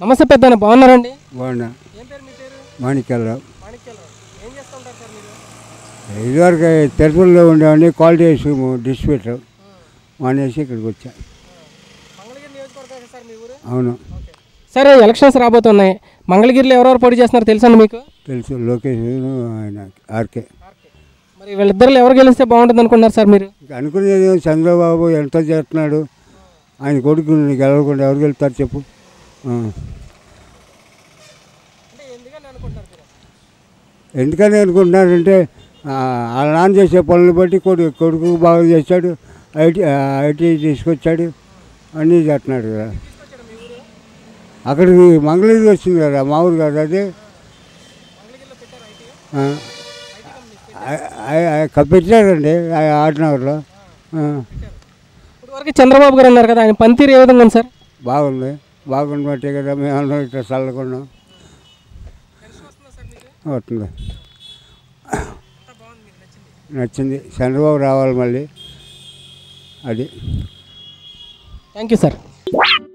నమస్తే పెద్ద బాగున్నారండి బాగున్నా ఏం పేరు మీ పేరు మాణిక్యాలరావు మాణిక్యాలరావు ఏం చేస్తుంటారు సార్ మీరు ఇదివరకు తిరుపతిలో ఉండేవాడిని క్వాలిటీ డిస్ట్రిబ్యూటర్ మానేసి ఇక్కడికి వచ్చా మంగళగిరి నియోజకవర్గం సార్ మీ ఊరు అవును సరే ఎలక్షన్స్ రాబోతున్నాయి మంగళగిరిలో ఎవరెవరు పోటీ చేస్తున్నారు తెలుసండి మీకు తెలుసు లోకేష్ ఆయన ఆర్కే మరి వీళ్ళిద్దరు ఎవరు గెలిస్తే బాగుంటుంది అనుకున్నారు సార్ మీరు ఇంకా అనుకునేది ఏమో చంద్రబాబు ఎంత చేస్తున్నాడు ఆయన కొడుకు గెలవకుండా ఎవరు గెలుస్తారు చెప్పు ఆ. ఎందుకని అనుకుంటున్నారంటే ఆ, వాళ్ళ నాన్న చేసే పనులు బట్టి కొడుకు కొడుకు బాగా చేశాడు ఐటీ ఐటీ తీసుకొచ్చాడు అన్నీ చేస్తున్నాడు కదా అక్కడికి మంగళగిరి వచ్చింది కదా మా ఊరు కదా అది ఆ. ఆ- ఆ- ఆ- పెట్టారండి ఆ ఆటనగర్లో ఆ. ఇప్పుడు వరకు చంద్రబాబు గారు అన్నారు కదా ఆయన పనితీరు ఏ విధంగా ఉంది సార్ బాగుంది బాగుంది బట్టే కదా మేము అందరం ఇట్లా చల్లకున్నాం వస్తుంది నచ్చింది చంద్రబాబు రావాలి మళ్ళీ అది థ్యాంక్ యూ సార్